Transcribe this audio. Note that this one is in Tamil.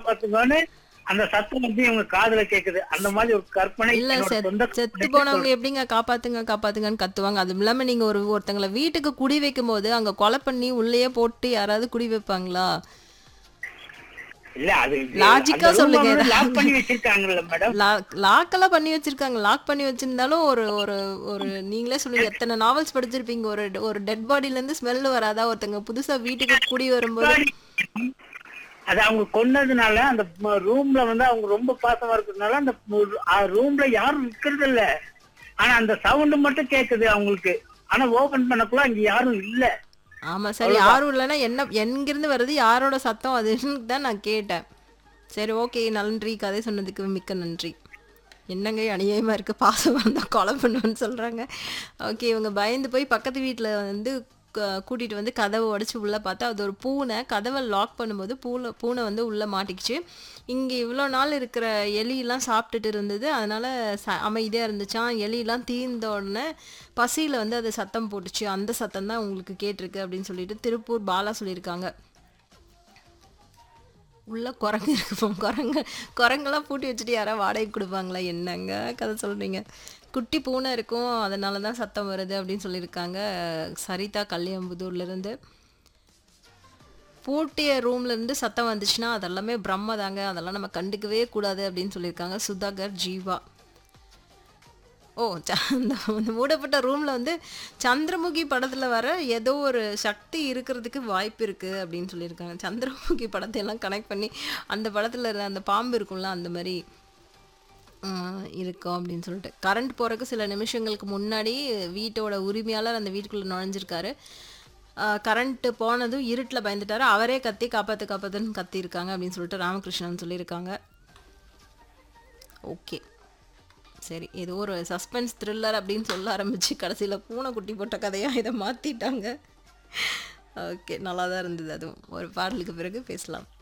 காப்பாத்துங்கன்னு அந்த சத்தம் வந்து இவங்க காதுல கேக்குது அந்த மாதிரி ஒரு கற்பனை இல்ல என்னோட செத்- சொந்த செத்து போனவங்க எப்படிங்க காப்பாத்துங்க காப்பாத்துங்கன்னு கத்துவாங்க அதுவும் இல்லாம நீங்க ஒரு ஒருத்தங்கள வீட்டுக்கு குடி வைக்கும் போது அங்க கொலை பண்ணி உள்ளேயே போட்டு யாராவது குடி வைப்பாங்களா இல்ல அது லாஜிக்கா சொல்லுங்க லாக் பண்ணி வச்சிருக்காங்கல்ல மேடம் லாக் எல்லாம் பண்ணி வச்சிருக்காங்க லாக் பண்ணி வச்சிருந்தாலும் ஒரு ஒரு ஒரு நீங்களே சொல்லுங்க எத்தனை நாவல்ஸ் படிச்சிருப்பீங்க ஒரு ஒரு டெட் பாடில இருந்து ஸ்மெல் வராதா ஒருத்தங்க புதுசா வீட்டுக்கு குடி வரும்போது அது அவங்க கொன்னதுனால அந்த ரூம்ல வந்து அவங்க ரொம்ப பாசமா இருக்கிறதுனால அந்த ரூம்ல யாரும் இருக்கிறது இல்ல ஆனா அந்த சவுண்ட் மட்டும் கேக்குது அவங்களுக்கு ஆனா ஓபன் பண்ணக்குள்ள அங்க யாரும் இல்ல ஆமா சரி யாரும் இல்லைன்னா என்ன எங்கிருந்து வருது யாரோட சத்தம் அதுன்னு தான் நான் கேட்டேன் சரி ஓகே நன்றி கதை சொன்னதுக்கு மிக்க நன்றி என்னங்க அநியாயமா இருக்கு பாசம் வந்தா கொலை பண்ணுவேன்னு சொல்றாங்க ஓகே இவங்க பயந்து போய் பக்கத்து வீட்டில் வந்து க- கூட்டிட்டு வந்து கதவை உடைச்சு உள்ள பார்த்தா அது ஒரு பூனை கதவை லாக் பண்ணும்போது பூனை பூனை வந்து உள்ள மாட்டிக்கிச்சு இங்க இவ்வளோ நாள் இருக்கிற எலியெல்லாம் சாப்பிட்டுட்டு இருந்தது அதனால ச அமைதியாக இருந்துச்சான் எலியெல்லாம் தீர்ந்த உடனே பசியில் வந்து அது சத்தம் போட்டுச்சு அந்த சத்தம் தான் உங்களுக்கு கேட்டிருக்கு அப்படின்னு சொல்லிட்டு திருப்பூர் பாலா சொல்லியிருக்காங்க உள்ள குரங்கு இருக்கும் குரங்கு குரங்கெல்லாம் பூட்டி வச்சுட்டு யாராவது வாடகை கொடுப்பாங்களா என்னங்க கதை சொல்றீங்க குட்டி பூனை இருக்கும் அதனால தான் சத்தம் வருது அப்படின்னு சொல்லியிருக்காங்க சரிதா கல்யாம்புதூர்ல இருந்து பூட்டிய ரூம்ல இருந்து சத்தம் வந்துச்சுன்னா அதெல்லாமே பிரம்ம தாங்க அதெல்லாம் நம்ம கண்டுக்கவே கூடாது அப்படின்னு சொல்லியிருக்காங்க சுதாகர் ஜீவா ஓ ச- அந்த அந்த மூடப்பட்ட ரூம்ல வந்து சந்திரமுகி படத்துல வர ஏதோ ஒரு சக்தி இருக்கிறதுக்கு வாய்ப்பு இருக்கு அப்படின்னு சொல்லியிருக்காங்க சந்திரமுகி படத்தை எல்லாம் கனெக்ட் பண்ணி அந்த படத்துல இருந்த அந்த பாம்பு இருக்கும்ல அந்த மாதிரி ஆஹ், இருக்கும் அப்படின்னு சொல்லிட்டு கரண்ட் போறதுக்கு சில நிமிஷங்களுக்கு முன்னாடி வீட்டோட உரிமையாளர் அந்த வீட்டுக்குள்ள நுழைஞ்சிருக்காரு கரண்ட் போனதும் இருட்டில் பயந்துட்டாரு அவரே கத்தி காப்பாத்து காப்பாத்துன்னு கத்தியிருக்காங்க அப்படின்னு சொல்லிட்டு ராமகிருஷ்ணன் சொல்லியிருக்காங்க ஓகே சரி ஏதோ ஒரு சஸ்பென்ஸ் த்ரில்லர் அப்படின்னு சொல்ல ஆரம்பிச்சு கடைசியில் பூனை குட்டி போட்ட கதையாக இதை மாற்றிட்டாங்க ஓகே நல்லா தான் இருந்தது அதுவும் ஒரு பாடலுக்கு பிறகு பேசலாம்